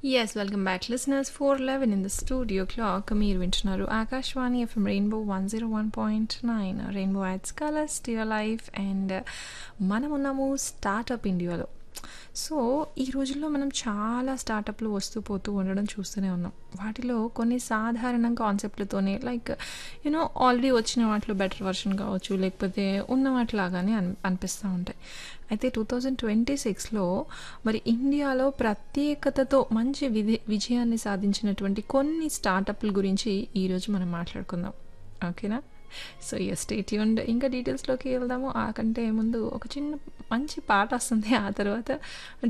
Yes, welcome back, listeners. 411 in the studio clock. మీరు వింటున్నారు Akashvani FM rainbow one zero one point nine rainbow ads colours your life and మనం ఉన్నాము startup ఇండియాలో so ఈ రోజుల్లో మనం చాలా స్టార్టప్లు వస్తూ పోతూ ఉండడం చూస్తూనే ఉన్నాం వాటిలో కొన్ని సాధారణ కాన్సెప్ట్లతోనే లైక్ యూనో ఆల్రెడీ వచ్చిన వాటిలో బెటర్ వర్షన్ కావచ్చు లేకపోతే ఉన్న వాటిలాగానే అని అనిపిస్తూ ఉంటాయి అయితే టూ థౌజండ్ ట్వంటీ సిక్స్లో మరి ఇండియాలో ప్రత్యేకతతో మంచి విధి విజయాన్ని సాధించినటువంటి కొన్ని స్టార్టప్ల గురించి ఈరోజు మనం మాట్లాడుకుందాం ఓకేనా సో ఎస్ స్టేట్యూండ్ ఇంకా డీటెయిల్స్లోకి వెళ్దాము ఆ కంటే ముందు ఒక చిన్న మంచి పాట వస్తుంది ఆ తర్వాత